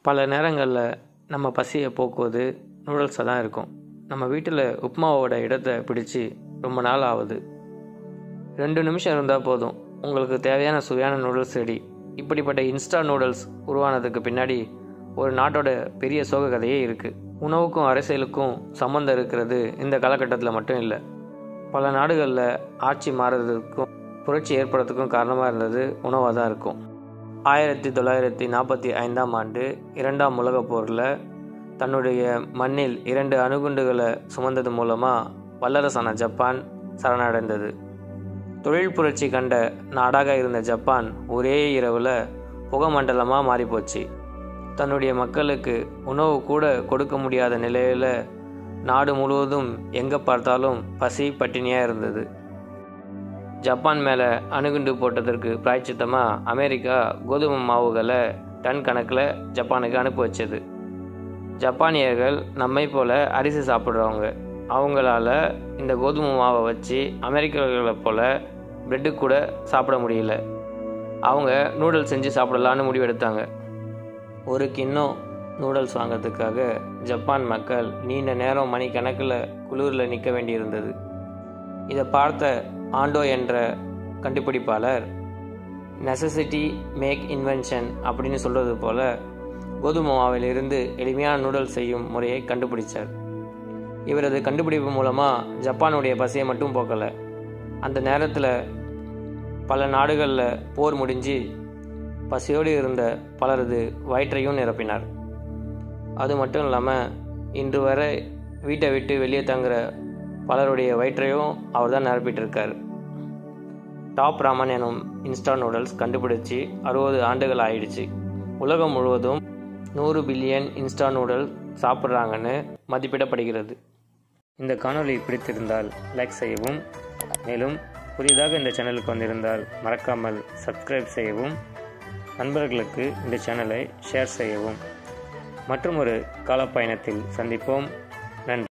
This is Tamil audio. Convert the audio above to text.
பல நேரங்களில் நம்ம பசியை போக்குவது நூடுல்ஸாக தான் இருக்கும் நம்ம வீட்டில் உப்மாவோட இடத்தை பிடிச்சு ரொம்ப நாள் ஆகுது ரெண்டு நிமிஷம் இருந்தால் போதும் உங்களுக்கு தேவையான சுவையான நூடுல்ஸ் ரெடி இப்படிப்பட்ட இன்ஸ்டா நூடுல்ஸ் உருவானதுக்கு பின்னாடி ஒரு நாட்டோட பெரிய சோக கதையே இருக்குது உணவுக்கும் அரசியலுக்கும் சம்மந்தம் இருக்கிறது இந்த காலகட்டத்தில் மட்டும் இல்லை பல நாடுகளில் ஆட்சி மாறுறதுக்கும் புரட்சி ஏற்படுறதுக்கும் காரணமாக இருந்தது உணவாக தான் இருக்கும் ஆயிரத்தி தொள்ளாயிரத்தி நாற்பத்தி ஐந்தாம் ஆண்டு இரண்டாம் உலகப் போரில் தன்னுடைய மண்ணில் இரண்டு அணுகுண்டுகளை சுமந்தது மூலமாக வல்லரசான ஜப்பான் சரணடைந்தது தொழில் புரட்சி கண்ட நாடாக இருந்த ஜப்பான் ஒரே இரவில் புகமண்டலமாக மாறிப்போச்சு தன்னுடைய மக்களுக்கு உணவு கூட கொடுக்க முடியாத நிலையில் நாடு முழுவதும் எங்கே பார்த்தாலும் பசி பட்டினியாக இருந்தது ஜப்பான் மேலே அணுகுண்டு போட்டதற்கு பிராய்ச்சித்தமாக அமெரிக்கா கோதுமை மாவுகளை டன் கணக்கில் ஜப்பானுக்கு அனுப்பி வச்சது ஜப்பானியர்கள் நம்மை போல் அரிசி சாப்பிட்றவங்க அவங்களால இந்த கோதுமை மாவை வச்சு அமெரிக்கர்களை போல் பிரெட்டு கூட சாப்பிட முடியல அவங்க நூடுல்ஸ் செஞ்சு சாப்பிடலான்னு முடிவெடுத்தாங்க ஒரு கிண்ணம் நூடுல்ஸ் வாங்கிறதுக்காக ஜப்பான் மக்கள் நீண்ட நேரம் மணிக்கணக்கில் குளிரில் நிற்க வேண்டியிருந்தது இதை பார்த்த ஆண்டோ என்ற கண்டுபிடிப்பாளர் நெசசிட்டி மேக் இன்வென்ஷன் அப்படின்னு சொல்கிறது போல் கோதுமை மாவிலிருந்து எளிமையான நூடுல்ஸ் செய்யும் முறையை கண்டுபிடிச்சார் இவரது கண்டுபிடிப்பு மூலமாக ஜப்பானுடைய பசியை மட்டும் போக்கலை அந்த நேரத்தில் பல நாடுகளில் போர் முடிஞ்சு பசியோடு இருந்த பலரது வயிற்றையும் நிரப்பினார் அது மட்டும் இல்லாமல் இன்று வரை வீட்டை விட்டு வெளியே தங்குற பலருடைய வயிற்றையும் அவர் தான் நிரப்பிட்டு இருக்கார் டாப் ராமன் எனும் இன்ஸ்டா நூடுல்ஸ் கண்டுபிடிச்சி அறுபது ஆண்டுகள் ஆயிடுச்சு உலகம் முழுவதும் நூறு பில்லியன் இன்ஸ்டா நூடுல்ஸ் சாப்பிட்றாங்கன்னு மதிப்பிடப்படுகிறது இந்த காணொளி பிடித்திருந்தால் லைக் செய்யவும் மேலும் புதிதாக இந்த சேனலுக்கு வந்திருந்தால் மறக்காமல் சப்ஸ்கிரைப் செய்யவும் நண்பர்களுக்கு இந்த சேனலை ஷேர் செய்யவும் மற்றும் ஒரு காலப்பயணத்தில் சந்திப்போம் நன்றி